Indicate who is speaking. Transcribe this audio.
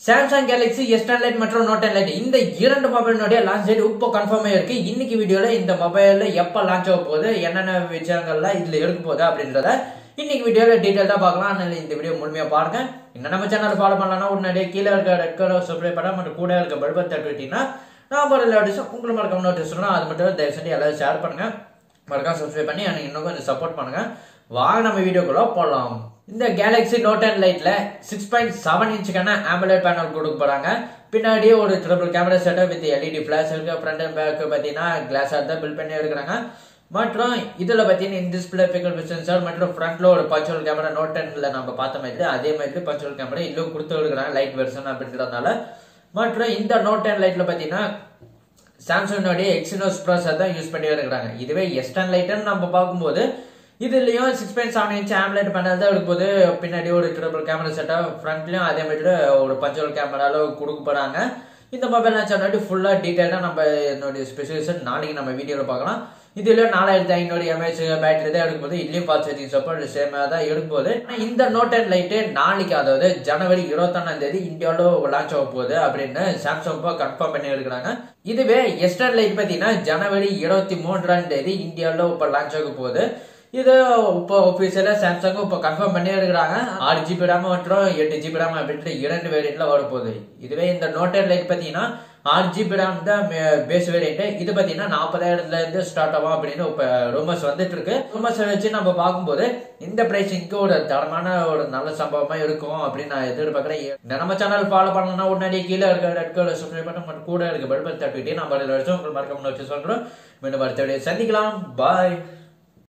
Speaker 1: Samsung Galaxy S Lite மற்றும் Note Lite இந்த இரண்டு மொபைலினுடைய லான்ச் டேட் இப்போ கன்ஃபார்ம் ஆயிருக்கு இன்னைக்கு வீடியோல இந்த மொபைல்ல எப்ப லான்ச் ஆக போகுது என்னென்ன விஷயங்கள்லாம் இதுல எடுக்க போகுது அப்படின்றத இன்னைக்கு வீடியோல டீடைல் தான் பார்க்கலாம் அதனால இந்த வீடியோ முழுமையா பாருங்க இன்னும் நம்ம சேனல் ஃபாலோ பண்ணலாம் உடனடியே கீழே இருக்க ரெட் கலர் சப்ஸ்கிரைப் பண்ண மற்றும் கூட இருக்க பல்பை தட்டு விட்டீங்கன்னா நான் போகிற நோட்டீஸ் உங்களுக்கு மறக்காம நோட்டீஸ் அது மட்டும் தயவு செஞ்சு எல்லாரும் ஷேர் பண்ணுங்க மறக்காம சப்ஸ்கிரைப் பண்ணி எனக்கு இன்னும் கொஞ்சம் சப்போர்ட் பண்ணுங்க வாங்க நம்ம வீடியோக்குள்ள போடலாம் இந்த கேலக்ஸி நோட் அண்ட் லைட்ல சிக்ஸ் பாயிண்ட் செவன் இன்ச்சுக்கான ஆம்புலேட் பேனல் கொடுக்க போறாங்க பின்னாடியே ஒரு triple camera setup with LED flash இருக்கு ஃப்ரண்ட் அண்ட் பேக் பார்த்தீங்கன்னா கிளாஸ் தான் பில் பண்ணி எடுக்கிறாங்க மற்றும் இதுல பார்த்தீங்கன்னா இன் டிஸ்பிளே பிக்கல் சென்சார் மற்றும் ஃப்ரண்ட்ல ஒரு பர்ச்சுவல் கேமரா நோட் டென்ல நம்ம பார்த்த மாதிரி அதே மாதிரி பர்ச்சுவல் கேமரா இன்னும் கொடுத்து எடுக்கிறாங்க லைட் வெர்ஷன் அப்படின்றதுனால மற்றும் இந்த நோட் டென் லைட்ல பார்த்தீங்கன்னா சாம்சங்கோடைய எக்ஸினோஸ் ப்ராசர் தான் யூஸ் பண்ணி இருக்கிறாங்க இதுவே எஸ்டன் லைட்னு நம்ம பார்க்கும்போது இதுலயும் six point seven inch AMOLED panel தான் எடுக்கும்போது பின்னாடி ஒரு ட்ரிபிள் கேமரா செட்டப் ஃப்ரண்ட்லயும் அதே மாதிரி ஒரு பஞ்சுவல் கேமரால கொடுக்க போறாங்க இந்த மொபைல் நான் சொன்னாடி ஃபுல்லா டீட்டெயிலாக நம்ம என்னுடைய ஸ்பெசிஃபிகேஷன் நாளைக்கு நம்ம வீடியோவில் பார்க்கலாம் இதுல நாலாயிரத்தி ஐநூறு எம்ஏஹெச் பேட்டரி தான் எடுக்கும்போது இதுலயும் ஃபாஸ்ட் சார்ஜிங் சப்போர்ட் சேமாக தான் எடுக்கும்போது ஆனா இந்த நோட் அண்ட் லைட்டு நாளைக்கு அதாவது ஜனவரி இருபத்தொன்னாம் தேதி இந்தியாவில் லான்ச் ஆக போகுது அப்படின்னு சாம்சங் இப்போ கன்ஃபார்ம் பண்ணி இருக்கிறாங்க இதுவே எஸ்டர் லைட் பார்த்தீங்கன்னா ஜனவரி இருபத்தி மூன்றாம் தேதி இந்தியாவில் இப்போ லான்ச் ஆக போகுது இது இப்போ ஒபிஷியலா சாம்சங் இப்போ கன்ஃபார்ம் பண்ணி இருக்கிறாங்க ஆறு ஜிபி ரேம் மற்றும் எட்டு ஜிபி ரேம் அப்படின்ட்டு இரண்டு வேரியண்ட்ல வர போகுது இதுவே இந்த நோட் அண்ட் லைட் பார்த்தீங்கன்னா ஆறு ஜிபி ரேம் தான் பேஸ் வேரியண்ட் இது பார்த்தீங்கன்னா நாற்பதாயிரத்துல இருந்து ஸ்டார்ட் ஆகும் அப்படின்னு இப்போ ரூமர்ஸ் வந்துட்டு இருக்கு ரூமர்ஸ் வச்சு நம்ம பார்க்கும்போது இந்த பிரைசிங்க்கு ஒரு தரமான ஒரு நல்ல சம்பவமா இருக்கும் அப்படின்னு நான் எதிர்பார்க்குறேன் இந்த நம்ம சேனல் ஃபாலோ பண்ணணும்னா உடனடியே கீழே இருக்க ரெட் கலர் சப்ஸ்கிரைப் பண்ண மற்றும் கூட இருக்க பல்பல் தட்டிட்டு நம்ம அதில் வச்சு உங்களுக்கு மறக்காம வச்சு சொல்றோம் மீண்டும் அடுத்த வீடியோ சந்திக்கலாம் பாய்